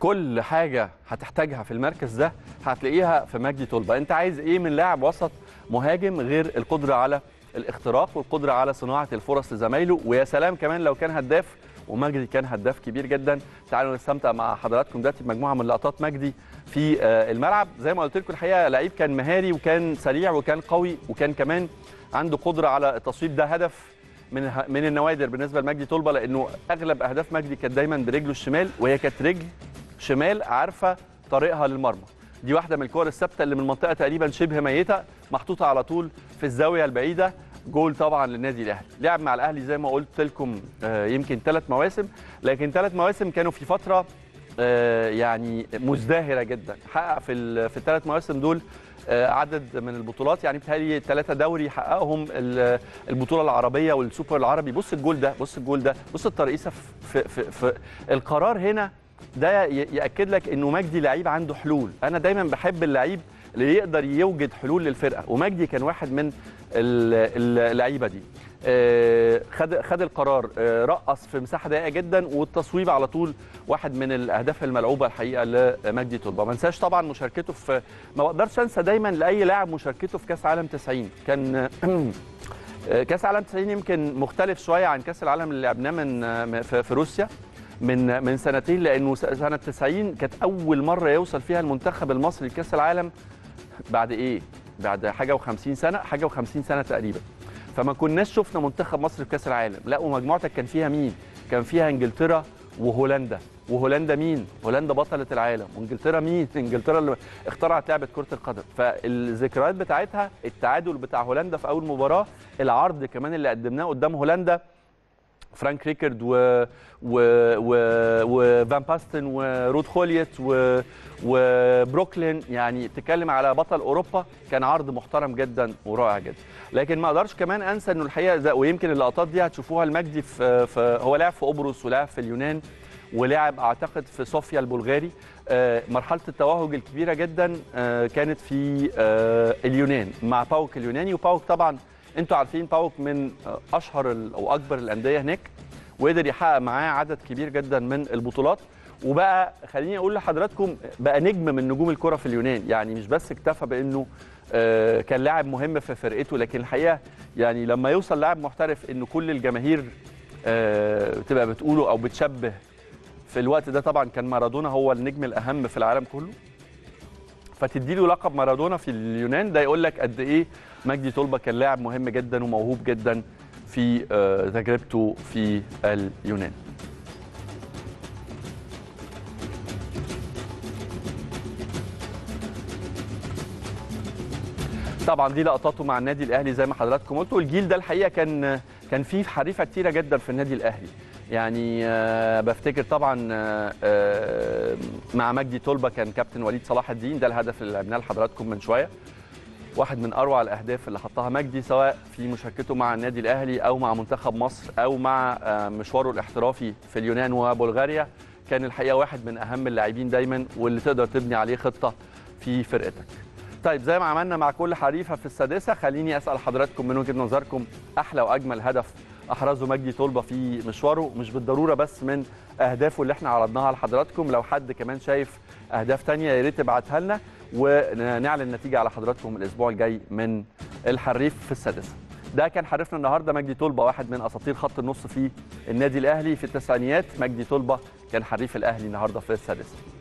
كل حاجه هتحتاجها في المركز ده هتلاقيها في مجدي طلبه انت عايز ايه من لاعب وسط مهاجم غير القدره على الاختراق والقدره على صناعه الفرص لزمايله ويا سلام كمان لو كان هداف ومجدي كان هداف كبير جدا تعالوا نستمتع مع حضراتكم دلوقتي بمجموعه من لقطات مجدي في آه، الملعب زي ما قلت لكم الحقيقه لعيب كان مهاري وكان سريع وكان قوي وكان كمان عنده قدره على التصويب ده هدف من من النوادر بالنسبه لمجدي طلبه لانه اغلب اهداف مجدي كانت دايما برجله الشمال وهي كانت رجل شمال عارفه طريقها للمرمى دي واحده من الكور الثابته اللي من منطقه تقريبا شبه ميته محطوطه على طول في الزاويه البعيده جول طبعا للنادي الاهلي لعب مع الاهلي زي ما قلت لكم آه، يمكن ثلاث مواسم لكن ثلاث مواسم كانوا في فتره آه، يعني مزدهره جدا حقق في ال- في الثلاث مواسم دول آه، عدد من البطولات يعني بتهيألي ثلاثة دوري حققهم ال- البطولة العربية والسوبر العربي بص الجول ده بص الجول ده بص الترقيصة في, في, في القرار هنا ده ي- يأكد لك انه مجدي لعيب عنده حلول انا دايما بحب اللعيب اللي يقدر يوجد حلول للفرقة ومجدي كان واحد من ال- اللعيبة دي آه، خد خد القرار آه، رقص في مساحه ضيقه جدا والتصويب على طول واحد من الاهداف الملعوبه الحقيقه لمجدي طلبه ما انساش طبعا مشاركته في ما بقدرش انسى دايما لاي لاعب مشاركته في كاس عالم 90 كان آه، كاس عالم 90 يمكن مختلف شويه عن كاس العالم اللي لعبناه من آه، في في روسيا من من سنتين لانه سنه 90 كانت اول مره يوصل فيها المنتخب المصري لكاس العالم بعد ايه؟ بعد حاجه و50 سنه حاجه و50 سنه تقريبا فما كناش شفنا منتخب مصر في كاس العالم لا ومجموعتك كان فيها مين كان فيها انجلترا وهولندا وهولندا مين هولندا بطله العالم وانجلترا مين انجلترا اللي اخترعت لعبه كره القدم فالذكريات بتاعتها التعادل بتاع هولندا في اول مباراه العرض كمان اللي قدمناه قدام هولندا فرانك ريكارد و و و وفان باستن ورود خوليت و وبروكلين يعني تتكلم على بطل اوروبا كان عرض محترم جدا ورائع جدا لكن ما اقدرش كمان انسى انه الحقيقه ده ويمكن اللقطات دي هتشوفوها المجدي في, في هو لعب في قبرص ولعب في اليونان ولعب اعتقد في صوفيا البلغاري آه، مرحله التوهج الكبيره جدا آه، كانت في آه، اليونان مع باوك اليوناني وباوك طبعا انتوا عارفين باوك من آه، اشهر ال- او اكبر الانديه هناك وقدر يحقق معاه عدد كبير جدا من البطولات وبقى خليني اقول لحضراتكم بقى نجم من نجوم الكره في اليونان يعني مش بس اكتفى بانه آه، كان لاعب مهم في فرقته لكن الحقيقه يعني لما يوصل لاعب محترف انه كل الجماهير آه، بتبقى بتقوله او بتشبه في الوقت ده طبعا كان مارادونا هو النجم الاهم في العالم كله فتدي له لقب مارادونا في اليونان ده يقول لك قد ايه مجدي طلبه كان لاعب مهم جدا وموهوب جدا في آه، تجربته في اليونان طبعا دي لقطاته مع النادي الاهلي زي ما حضراتكم قلتوا الجيل ده الحقيقه كان كان فيه حريفه كتيره جدا في النادي الاهلي يعني آه، بفتكر طبعا آه، آه، مع مجدي طلبه كان كابتن وليد صلاح الدين ده الهدف اللي لعبناه لحضراتكم من شويه واحد من اروع الاهداف اللي حطها مجدي سواء في مشاركته مع النادي الاهلي او مع منتخب مصر او مع آه، مشواره الاحترافي في اليونان وبلغاريا كان الحقيقه واحد من اهم اللاعبين دايما واللي تقدر تبني عليه خطه في فرقتك طيب زي ما عملنا مع كل حريفه في السادسه خليني اسال حضراتكم من وجهه نظركم احلى واجمل هدف احرزه مجدي طلبه في مشواره مش بالضروره بس من اهدافه اللي احنا عرضناها لحضراتكم لو حد كمان شايف اهداف تانية يا ريت تبعتها لنا ونعلن النتيجه على حضراتكم الاسبوع الجاي من الحريف في السادسه ده كان حريفنا النهارده مجدي طلبه واحد من اساطير خط النص في النادي الاهلي في التسعينيات مجدي طلبه كان حريف الاهلي النهارده في السادسه